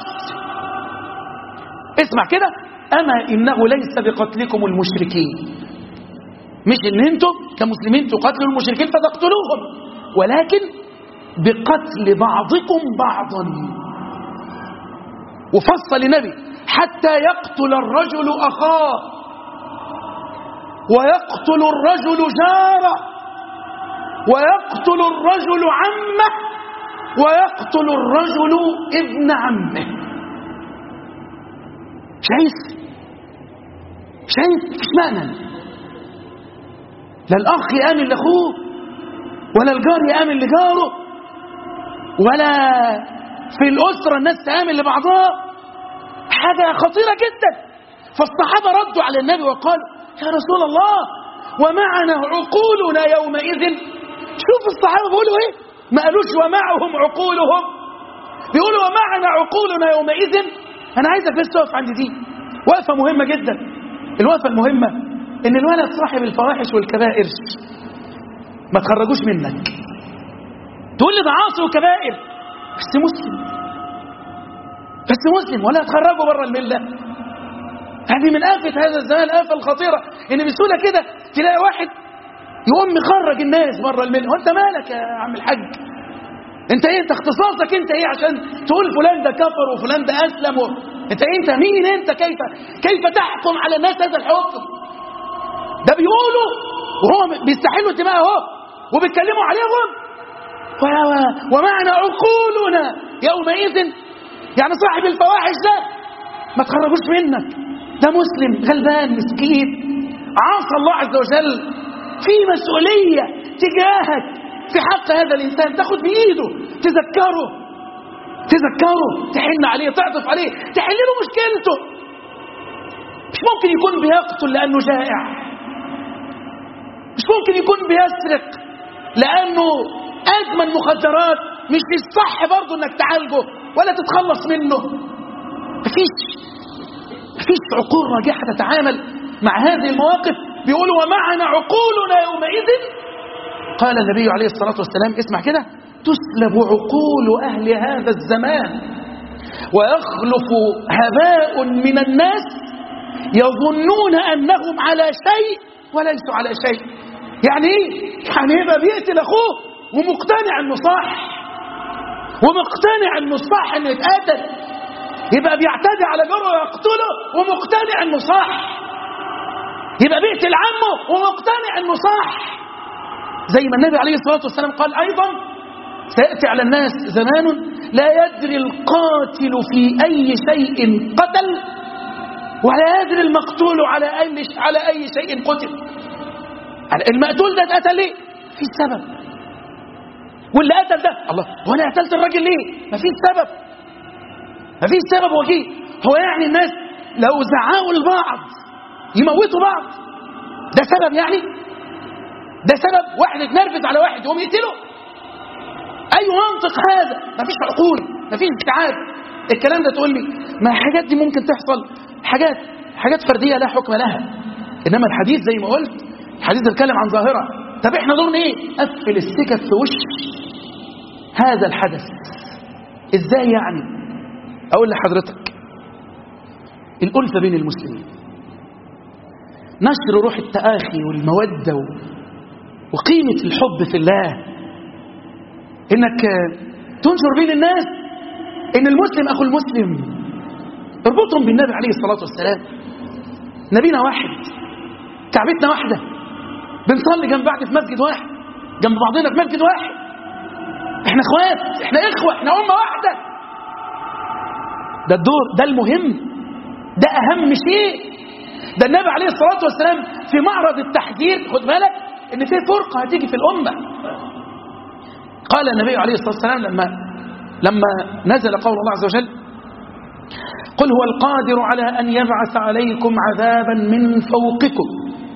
اسمع كده أما إنه ليس بقتلكم المشركين مش إن أنتم كمسلمين تقتلوا المشركين فتقتلوهم ولكن بقتل بعضكم بعضا وفصل النبي حتى يقتل الرجل أخاه ويقتل الرجل جاره ويقتل الرجل عمه ويقتل الرجل ابن عمه شايف شايف مفيش معنى لا الأخ يآمن لأخوه ولا الجار يآمن لجاره ولا في الأسرة الناس تآمن لبعضها حاجة خطيرة جدا فالصحابة ردوا على النبي وقالوا يا رسول الله ومعنا عقولنا يومئذ شوف الصحابة بيقولوا ايه ما قالوش ومعهم عقولهم بيقولوا ومعنا عقولنا يومئذ انا عايزك بس تقف عند دي وقفة مهمة جدا الوقفة المهمة ان الولد صاحب الفواحش والكبائر ما تخرجوش منك تقول لي ده عاصي وكبائر بس مسلم بس مسلم ولا تخرجه بره المله هذه من آفة هذا الزمان الآفة الخطيرة إن بسهولة كده تلاقي واحد يقوم مخرج الناس بره المله وأنت مالك يا عم الحاج أنت إيه أنت اختصاصك أنت إيه عشان تقول فلان ده كفر وفلان ده أسلم و... أنت إيه أنت مين أنت كيف كيف تحكم على الناس هذا الحكم ده بيقولوا وهو بيستحلوا دماء اهو وبيتكلموا عليهم و... ومعنا عقولنا يومئذ يعني صاحب الفواحش ده ما تخرجوش منك ده مسلم غلبان مسكين عاصى الله عز وجل في مسؤولية تجاهك في حق هذا الإنسان تاخد بإيده تذكره تذكره تحن عليه تعطف عليه تحل له مشكلته مش ممكن يكون بيقتل لأنه جائع مش ممكن يكون بيسرق لأنه أدمن مخدرات مش الصح برضه إنك تعالجه ولا تتخلص منه مفيش مفيش عقول راجحة تتعامل مع هذه المواقف بيقولوا ومعنا عقولنا يومئذ قال النبي عليه الصلاة والسلام اسمع كده تسلب عقول أهل هذا الزمان ويخلف هباء من الناس يظنون أنهم على شيء وليسوا على شيء يعني ايه؟ يعني يبقى بيقتل أخوه ومقتنع أنه صح ومقتنع أنه صح أنه يتقاتل يبقى بيعتدي على جاره ويقتله ومقتنع انه صح يبقى بيقتل عمه ومقتنع انه صح زي ما النبي عليه الصلاه والسلام قال ايضا سياتي على الناس زمان لا يدري القاتل في اي شيء قتل ولا يدري المقتول على اي على اي شيء قتل المقتول ده اتقتل ليه؟ في سبب واللي قتل ده الله هو انا قتلت الراجل ليه؟ ما فيش سبب مفيش سبب وجيه هو يعني الناس لو زعقوا لبعض يموتوا بعض ده سبب يعني ده سبب واحد يتنرفز على واحد يقوم يقتله اي منطق هذا مفيش عقول مفيش استيعاب الكلام ده تقول لي ما الحاجات دي ممكن تحصل حاجات حاجات فرديه لا حكم لها انما الحديث زي ما قلت الحديث بيتكلم عن ظاهره طب احنا دورنا ايه قفل السكك في وش هذا الحدث ازاي يعني أقول لحضرتك الألفة بين المسلمين نشر روح التآخي والمودة وقيمة الحب في الله إنك تنشر بين الناس ان المسلم اخو المسلم اربطهم بالنبي عليه الصلاة والسلام نبينا واحد كعبتنا واحدة بنصلي جنب بعض في مسجد واحد جنب بعضنا في مسجد واحد احنا اخوات احنا اخوة احنا امة واحدة ده الدور ده المهم ده اهم شيء ده النبي عليه الصلاة والسلام في معرض التحذير خد بالك ان في فرقة هتيجي في الامة قال النبي عليه الصلاة والسلام لما لما نزل قول الله عز وجل قل هو القادر على أن يبعث عليكم عذابا من فوقكم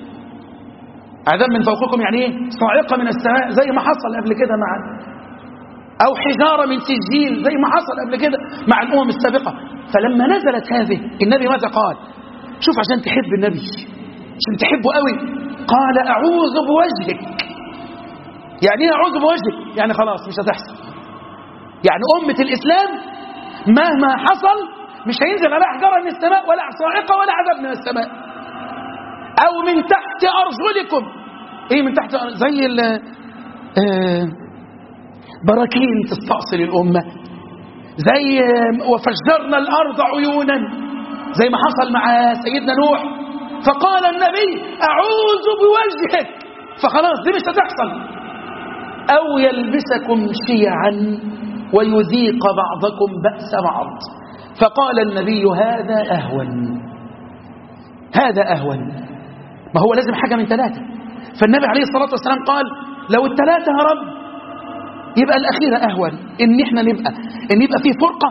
عذاب من فوقكم يعني ايه صاعقة من السماء زي ما حصل قبل كده مع أو حجارة من سجيل زي ما حصل قبل كده مع الأمم السابقة فلما نزلت هذه النبي ماذا قال شوف عشان تحب النبي عشان تحبه قوي قال أعوذ بوجهك يعني ايه أعوذ بوجهك يعني خلاص مش هتحصل يعني أمة الإسلام مهما حصل مش هينزل عليها حجارة من السماء ولا صاعقة ولا عذاب من السماء أو من تحت أرجلكم إيه من تحت زي ال آه براكين تستأصل الأمة زي وفجرنا الأرض عيونا زي ما حصل مع سيدنا نوح فقال النبي أعوذ بوجهك فخلاص دي مش هتحصل أو يلبسكم شيعا ويذيق بعضكم بأس بعض فقال النبي هذا أهون هذا أهون ما هو لازم حاجة من ثلاثة فالنبي عليه الصلاة والسلام قال لو الثلاثة يا رب يبقى الأخيرة أهون إن إحنا نبقى إن يبقى في فرقة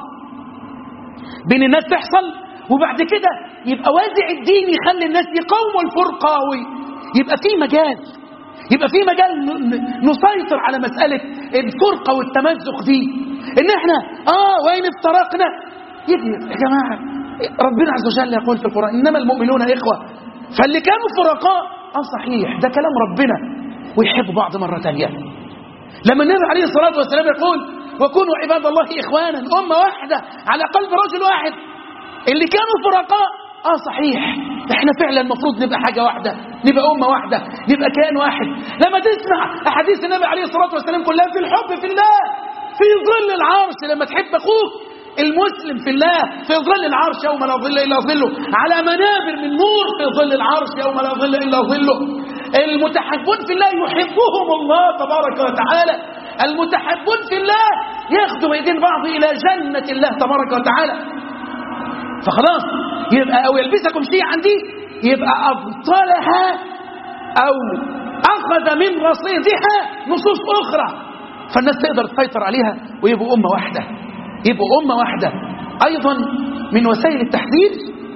بين الناس تحصل وبعد كده يبقى وازع الدين يخلي الناس يقاوموا الفرقة ويبقى في مجال يبقى في مجال نسيطر على مسألة الفرقة والتمزق دي إن إحنا آه وين افترقنا يجي يا جماعة ربنا عز وجل يقول في القرآن إنما المؤمنون إخوة فاللي كانوا فرقاء آه صحيح ده كلام ربنا ويحبوا بعض مرة تانية لما النبي عليه الصلاة والسلام يقول وكونوا عباد الله إخوانا أمة واحدة على قلب رجل واحد اللي كانوا فرقاء آه صحيح احنا فعلا المفروض نبقى حاجة واحدة نبقى أمة واحدة نبقى كيان واحد لما تسمع أحاديث النبي عليه الصلاة والسلام كلها في الحب في الله في ظل العرش لما تحب أخوك المسلم في الله في ظل العرش يوم لا ظل إلا ظله على منابر من نور في ظل العرش يوم لا ظل إلا ظله المتحبون في الله يحبهم الله تبارك وتعالى المتحبون في الله ياخدوا بيدين بعض إلى جنة الله تبارك وتعالى فخلاص يبقى أو يلبسكم شيعا دي يبقى أبطلها أو أخذ من رصيدها نصوص أخرى فالناس تقدر تسيطر عليها ويبقوا أمة واحدة يبقوا أمة واحدة أيضا من وسائل التحذير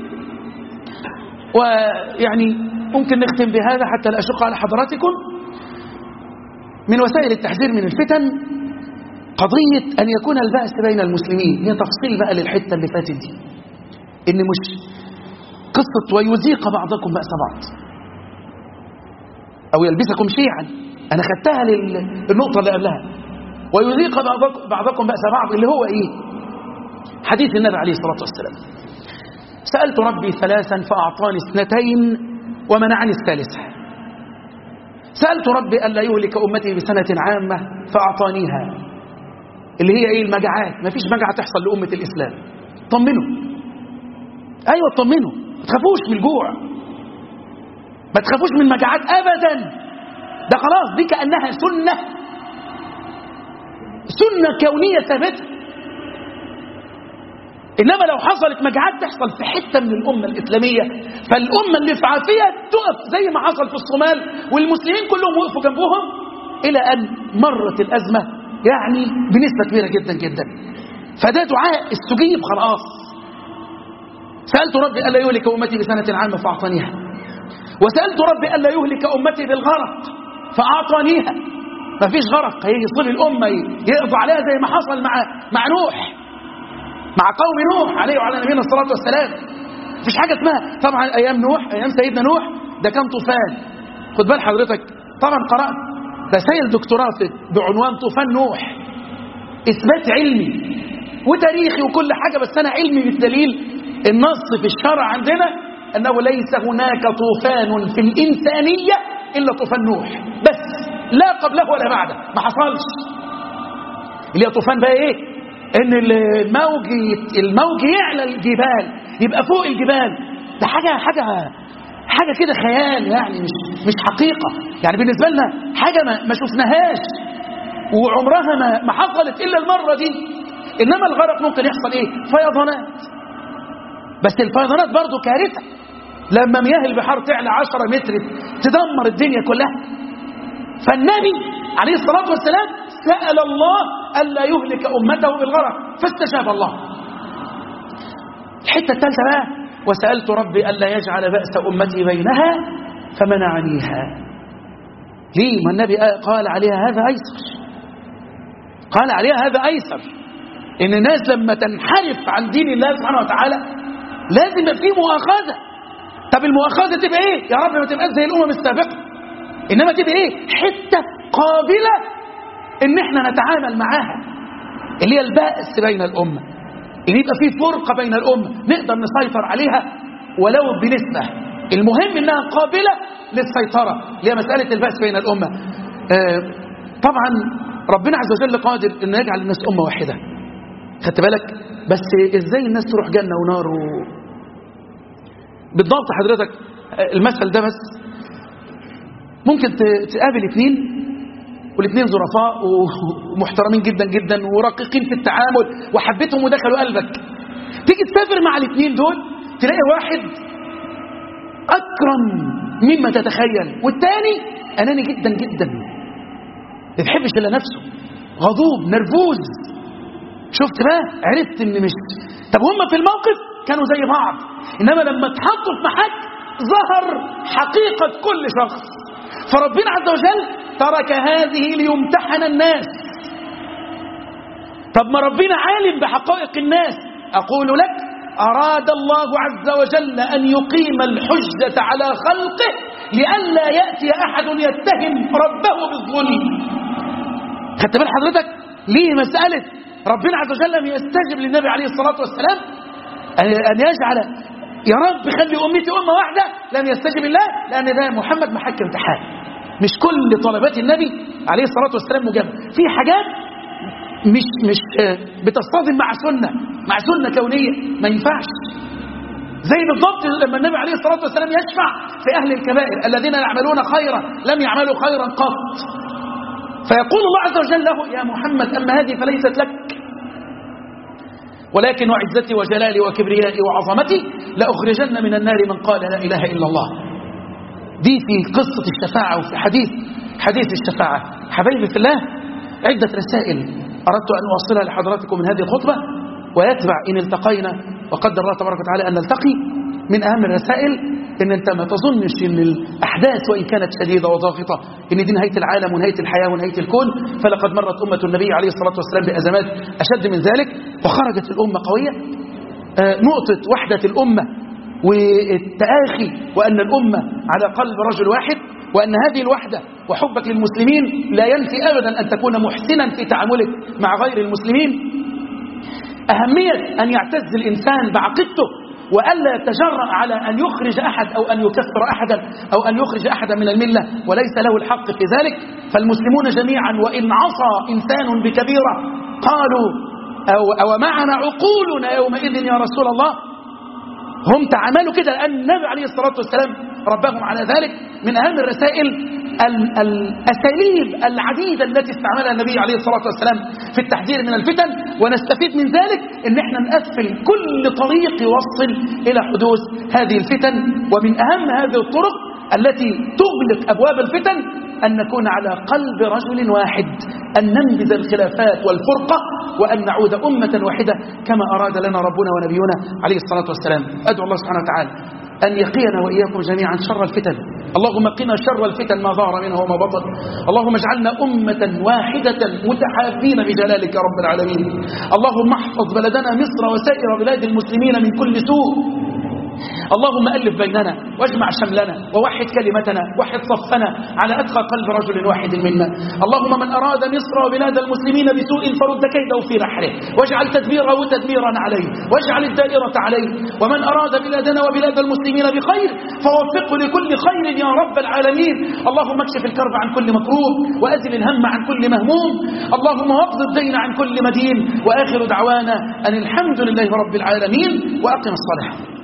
ويعني ممكن نختم بهذا حتى لا أشق على حضراتكم من وسائل التحذير من الفتن قضية أن يكون البأس بين المسلمين هي تفصيل بقى للحتة اللي فاتت دي إن مش قصة ويذيق بعضكم بأس بعض أو يلبسكم شيعا أنا خدتها للنقطة اللي قبلها ويذيق بعضكم, بعضكم بأس بعض اللي هو إيه حديث النبي عليه الصلاة والسلام سألت ربي ثلاثا فأعطاني اثنتين ومنعني الثالثة سألت ربي ألا يهلك أمتي بسنة عامة فأعطانيها اللي هي إيه المجاعات ما فيش مجاعة تحصل لأمة الإسلام طمنوا أيوة طمنوا ما تخافوش من الجوع ما تخافوش من المجاعات أبدا ده خلاص دي كأنها سنة سنة كونية ثابتة إنما لو حصلت مجاعات تحصل في حتة من الأمة الإسلامية فالأمة اللي في عافية تقف زي ما حصل في الصومال والمسلمين كلهم وقفوا جنبهم إلى أن مرت الأزمة يعني بنسبة كبيرة جدا جدا فده دعاء استجيب خلاص سألت ربي ألا يهلك أمتي بسنة عامة فأعطانيها وسألت ربي ألا يهلك أمتي بالغرق فأعطانيها ما فيش غرق هيصل الأمة يقضى عليها زي ما حصل مع مع نوح مع قوم نوح عليه وعلى نبينا الصلاة والسلام مفيش حاجة اسمها طبعا أيام نوح أيام سيدنا نوح ده كان طوفان خد بال حضرتك طبعا قرأت رسائل دكتوراه بعنوان طوفان نوح إثبات علمي وتاريخي وكل حاجة بس أنا علمي بالدليل النص في الشرع عندنا أنه ليس هناك طوفان في الإنسانية إلا طوفان نوح بس لا قبله ولا بعده ما حصلش اللي هي طوفان بقى ايه ان الموج الموج يعلى الجبال يبقى فوق الجبال ده حاجه حاجه حاجه كده خيال يعني مش مش حقيقه يعني بالنسبه لنا حاجه ما, ما شفناهاش وعمرها ما ما حصلت الا المره دي انما الغرق ممكن يحصل ايه فيضانات بس الفيضانات برضو كارثه لما مياه البحار تعلى 10 متر تدمر الدنيا كلها فالنبي عليه الصلاه والسلام سال الله الا يهلك امته بالغرق فاستجاب الله الحته الثالثه بقى وسالت ربي الا يجعل باس امتي بينها فمنعنيها ليه ما النبي قال عليها هذا ايسر قال عليها هذا ايسر ان الناس لما تنحرف عن دين الله سبحانه وتعالى لازم يبقى في مؤاخذه طب المؤاخذه تبقى ايه يا رب ما تبقاش زي الامم السابقه انما تبقى ايه حته قابله ان احنا نتعامل معاها اللي هي البأس بين الامه ان يبقى في فرقه بين الامه نقدر نسيطر عليها ولو بنسبه المهم انها قابله للسيطره اللي هي مساله البأس بين الامه آه طبعا ربنا عز وجل قادر انه يجعل الناس امه واحده خدت بالك بس ازاي الناس تروح جنه ونار و... بالضبط حضرتك المثل ده بس ممكن تقابل اثنين والاثنين ظرفاء ومحترمين جدا جدا ورقيقين في التعامل وحبيتهم ودخلوا قلبك تيجي تسافر مع الاثنين دول تلاقي واحد اكرم مما تتخيل والتاني اناني جدا جدا ما بيحبش الا نفسه غضوب نرفوز شفت بقى عرفت ان مش طب هم في الموقف كانوا زي بعض انما لما اتحطوا في محك ظهر حقيقة كل شخص فربنا عز وجل ترك هذه ليمتحن الناس طب ما ربنا عالم بحقائق الناس أقول لك أراد الله عز وجل أن يقيم الحجة على خلقه لئلا يأتي أحد يتهم ربه بالظلم خدت بال حضرتك ليه مسألة ربنا عز وجل لم يستجب للنبي عليه الصلاة والسلام أن يجعل يا رب خلي أمتي أمة واحدة لم يستجب الله لأن ده محمد محك امتحان مش كل طلبات النبي عليه الصلاة والسلام مجابة في حاجات مش مش بتصطدم مع سنة مع سنة كونية ما ينفعش زي بالضبط لما النبي عليه الصلاة والسلام يشفع في أهل الكبائر الذين يعملون خيرا لم يعملوا خيرا قط فيقول الله عز وجل له يا محمد أما هذه فليست لك ولكن وعزتي وجلالي وكبريائي وعظمتي لأخرجن من النار من قال لا إله إلا الله دي في قصة الشفاعة وفي حديث حديث الشفاعة حبايبي في الله عدة رسائل أردت أن أوصلها لحضراتكم من هذه الخطبة ويتبع إن التقينا وقدر الله تبارك وتعالى أن نلتقي من أهم الرسائل إن أنت ما تظنش إن الأحداث وإن كانت شديدة وضاغطة إن دي نهاية العالم ونهاية الحياة ونهاية الكون فلقد مرت أمة النبي عليه الصلاة والسلام بأزمات أشد من ذلك وخرجت الأمة قوية آه نقطة وحدة الأمة والتآخي وأن الأمة على قلب رجل واحد وأن هذه الوحدة وحبك للمسلمين لا ينفي أبدا أن تكون محسنا في تعاملك مع غير المسلمين أهمية أن يعتز الإنسان بعقيدته وألا يتجرأ على أن يخرج أحد أو أن يكفر أحدا أو أن يخرج أحدا من الملة وليس له الحق في ذلك فالمسلمون جميعا وإن عصى إنسان بكبيرة قالوا أو, أو معنا عقولنا يومئذ يا رسول الله هم تعاملوا كده لأن النبي عليه الصلاة والسلام ربهم على ذلك من أهم الرسائل الأساليب العديدة التي استعملها النبي عليه الصلاة والسلام في التحذير من الفتن ونستفيد من ذلك ان احنا نقفل كل طريق يوصل إلى حدوث هذه الفتن ومن أهم هذه الطرق التي تغلق أبواب الفتن أن نكون على قلب رجل واحد أن ننبذ الخلافات والفرقة وأن نعود أمة واحدة كما أراد لنا ربنا ونبينا عليه الصلاة والسلام أدعو الله سبحانه وتعالى أن يقينا وإياكم جميعا شر الفتن اللهم قنا شر الفتن ما ظهر منها وما بطن اللهم اجعلنا أمة واحدة متحابين بجلالك يا رب العالمين اللهم احفظ بلدنا مصر وسائر بلاد المسلمين من كل سوء اللهم ألف بيننا واجمع شملنا ووحد كلمتنا وحد صفنا على أتقى قلب رجل واحد منا اللهم من أراد مصر وبلاد المسلمين بسوء فرد كيده في نحره واجعل تدبيره تدميرا عليه واجعل الدائرة عليه ومن أراد بلادنا وبلاد المسلمين بخير فوفقه لكل خير يا رب العالمين اللهم اكشف الكرب عن كل مكروه وأزل الهم عن كل مهموم اللهم واقض الدين عن كل مدين وآخر دعوانا أن الحمد لله رب العالمين وأقم الصلاة